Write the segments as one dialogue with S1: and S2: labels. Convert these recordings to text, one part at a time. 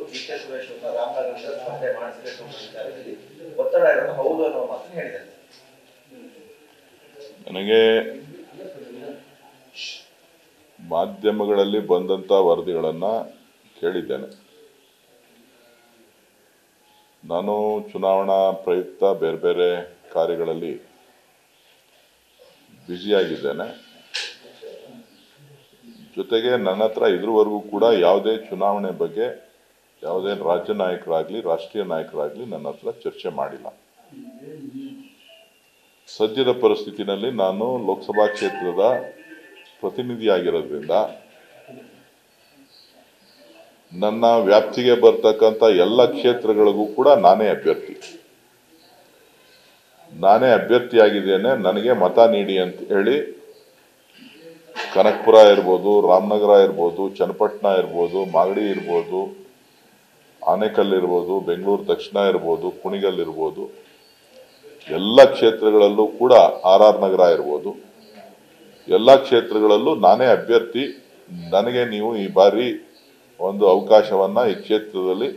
S1: D K Suresh ಅವ್ರನ್ನ ರಾಮನಗರದಿಂದ ಸ್ಪರ್ಧೆ ಮಾಡಿಸಬೇಕು ಅನ್ನೋ ವಿಚಾರದಲ್ಲಿ ಒತ್ತಡ ಇರೋದು ಹೌದು ಅನ್ನೋ ಮಾತನ್ನು ಹೇಳಿದ್ದಾರೆ
S2: ನನಗೆ ಮಾಧ್ಯಮಗಳಲ್ಲಿ ಬಂದಂಥ ವರದಿಗಳನ್ನು ಕೇಳಿದ್ದೇನೆ ನಾನು ಚುನಾವಣಾ ಪ್ರಯುಕ್ತ ಬೇರೆ ಬೇರೆ ಕಾರ್ಯಗಳಲ್ಲಿ ಬ್ಯುಸಿಯಾಗಿದ್ದೇನೆ ಜೊತೆಗೆ ನನ್ನ ಹತ್ರ ಇದುವರೆಗೂ ಕೂಡ ಯಾವುದೇ ಚುನಾವಣೆ ಬಗ್ಗೆ ಯಾವುದೇ ರಾಜ್ಯ ನಾಯಕರಾಗಲಿ ರಾಷ್ಟ್ರೀಯ ನಾಯಕರಾಗಲಿ ನನ್ನ ಹತ್ರ ಚರ್ಚೆ ಮಾಡಿಲ್ಲ ಸದ್ಯದ ಪರಿಸ್ಥಿತಿನಲ್ಲಿ ನಾನು ಲೋಕಸಭಾ ಕ್ಷೇತ್ರದ ಪ್ರತಿನಿಧಿಯಾಗಿರೋದ್ರಿಂದ ನನ್ನ ವ್ಯಾಪ್ತಿಗೆ ಬರ್ತಕ್ಕಂಥ ಎಲ್ಲ ಕ್ಷೇತ್ರಗಳಿಗೂ ಕೂಡ ನಾನೇ ಅಭ್ಯರ್ಥಿ ನಾನೇ ಅಭ್ಯರ್ಥಿಯಾಗಿದ್ದೇನೆ ನನಗೆ ಮತ ನೀಡಿ ಅಂತ ಹೇಳಿ ಕನಕಪುರ ಇರ್ಬೋದು ರಾಮನಗರ ಇರ್ಬೋದು ಚನ್ನಪಟ್ಟಣ ಇರ್ಬೋದು ಮಾಗಡಿ ಇರ್ಬೋದು ಆನೇಕಲ್ ಇರ್ಬೋದು ಬೆಂಗಳೂರು ದಕ್ಷಿಣ ಇರ್ಬೋದು ಕುಣಿಗಲ್ ಇರ್ಬೋದು ಎಲ್ಲ ಕ್ಷೇತ್ರಗಳಲ್ಲೂ ಕೂಡ ಆರ್ ಆರ್ ನಗರ ಇರ್ಬೋದು ಎಲ್ಲ ಕ್ಷೇತ್ರಗಳಲ್ಲೂ ನಾನೇ ಅಭ್ಯರ್ಥಿ ನನಗೆ ನೀವು ಈ ಬಾರಿ ಒಂದು ಅವಕಾಶವನ್ನ ಈ ಕ್ಷೇತ್ರದಲ್ಲಿ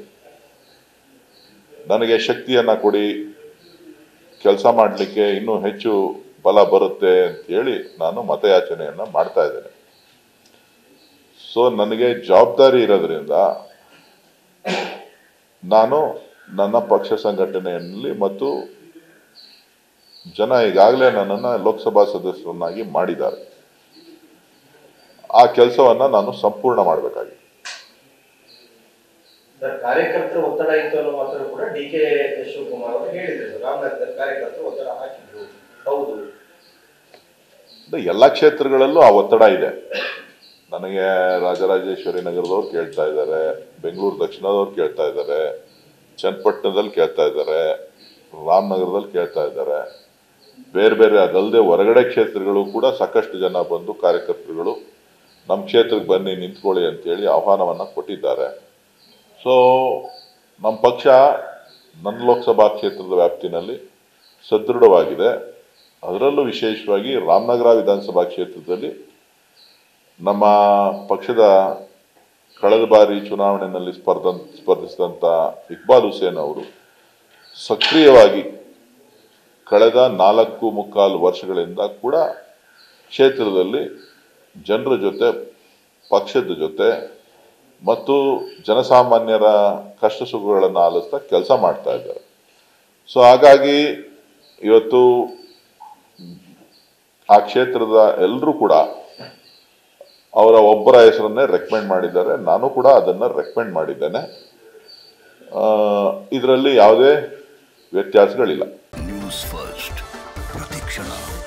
S2: ನನಗೆ ಶಕ್ತಿಯನ್ನ ಕೊಡಿ ಕೆಲಸ ಮಾಡಲಿಕ್ಕೆ ಇನ್ನೂ ಹೆಚ್ಚು ಬಲ ಬರುತ್ತೆ ಅಂತ ಹೇಳಿ ನಾನು ಮತಯಾಚನೆಯನ್ನ ಮಾಡ್ತಾ ಇದ್ದೇನೆ ಸೊ ನನಗೆ ಜವಾಬ್ದಾರಿ ಇರೋದ್ರಿಂದ ನಾನು ನನ್ನ ಪಕ್ಷ ಸಂಘಟನೆಯಲ್ಲಿ ಮತ್ತು ಜನ ಈಗಾಗಲೇ ನನ್ನನ್ನು ಲೋಕಸಭಾ ಸದಸ್ಯರನ್ನಾಗಿ ಮಾಡಿದ್ದಾರೆ ಆ ಕೆಲಸವನ್ನ ನಾನು ಸಂಪೂರ್ಣ ಮಾಡಬೇಕಾಗಿದೆ
S1: ಸರ್ ಕಾರ್ಯಕರ್ತರ ಒತ್ತಡ ಇತ್ತು ಅನ್ನೋ ಮಾತನ್ನು ಕೂಡ ಡಿ ಕೆ ಶಿವಕುಮಾರ್ ಅವರು ಹೇಳಿದ್ರು ರಾಮನಗರದಲ್ಲಿ ಕಾರ್ಯಕರ್ತರು ಒತ್ತಡ ಹಾಕಿದ್ರು ಹೌದು
S2: ಅಂದ್ರೆ ಎಲ್ಲ ಕ್ಷೇತ್ರಗಳಲ್ಲೂ ಆ ಒತ್ತಡ ಇದೆ ನನಗೆ ರಾಜರಾಜೇಶ್ವರಿ ನಗರದವ್ರು ಕೇಳ್ತಾ ಇದ್ದಾರೆ ಬೆಂಗಳೂರು ದಕ್ಷಿಣದವ್ರು ಕೇಳ್ತಾ ಇದ್ದಾರೆ ಚನ್ನಪಟ್ಟಣದಲ್ಲಿ ಕೇಳ್ತಾ ಇದ್ದಾರೆ ರಾಮನಗರದಲ್ಲಿ ಕೇಳ್ತಾ ಇದ್ದಾರೆ ಬೇರೆ ಬೇರೆ ಅದಲ್ಲದೆ ಹೊರಗಡೆ ಕ್ಷೇತ್ರಗಳು ಕೂಡ ಸಾಕಷ್ಟು ಜನ ಬಂದು ಕಾರ್ಯಕರ್ತರುಗಳು ನಮ್ಮ ಕ್ಷೇತ್ರಕ್ಕೆ ಬನ್ನಿ ನಿಂತ್ಕೊಳ್ಳಿ ಅಂತೇಳಿ ಆಹ್ವಾನವನ್ನು ಕೊಟ್ಟಿದ್ದಾರೆ ಸೊ ನಮ್ಮ ಪಕ್ಷ ನನ್ನ ಲೋಕಸಭಾ ಕ್ಷೇತ್ರದ ವ್ಯಾಪ್ತಿನಲ್ಲಿ ಸದೃಢವಾಗಿದೆ ಅದರಲ್ಲೂ ವಿಶೇಷವಾಗಿ ರಾಮನಗರ ವಿಧಾನಸಭಾ ಕ್ಷೇತ್ರದಲ್ಲಿ ನಮ್ಮ ಪಕ್ಷದ ಕಳೆದ ಬಾರಿ ಚುನಾವಣೆಯಲ್ಲಿ ಸ್ಪರ್ಧ ಸ್ಪರ್ಧಿಸಿದಂಥ ಇಕ್ಬಾಲ್ ಹುಸೇನ್ ಅವರು ಸಕ್ರಿಯವಾಗಿ ಕಳೆದ ನಾಲ್ಕು ಮುಕ್ಕಾಲು ವರ್ಷಗಳಿಂದ ಕೂಡ ಕ್ಷೇತ್ರದಲ್ಲಿ ಜನರ ಜೊತೆ ಪಕ್ಷದ ಜೊತೆ ಮತ್ತು ಜನಸಾಮಾನ್ಯರ ಕಷ್ಟ ಸುಖಗಳನ್ನು ಆಲಿಸ್ತಾ ಕೆಲಸ ಮಾಡ್ತಾ ಇದ್ದಾರೆ ಸೊ ಹಾಗಾಗಿ ಇವತ್ತು ಆ ಕ್ಷೇತ್ರದ ಎಲ್ಲರೂ ಕೂಡ ಅವರ ಒಬ್ಬರ ಹೆಸರನ್ನೇ ರೆಕಮೆಂಡ್ ಮಾಡಿದ್ದಾರೆ ನಾನು ಕೂಡ ಅದನ್ನು ರೆಕಮೆಂಡ್ ಮಾಡಿದ್ದೇನೆ ಇದರಲ್ಲಿ ಯಾವುದೇ ವ್ಯತ್ಯಾಸಗಳಿಲ್ಲ
S3: ನ್ಯೂಸ್ ಫಸ್ಟ್ ಪ್ರತಿಕ್ಷಣ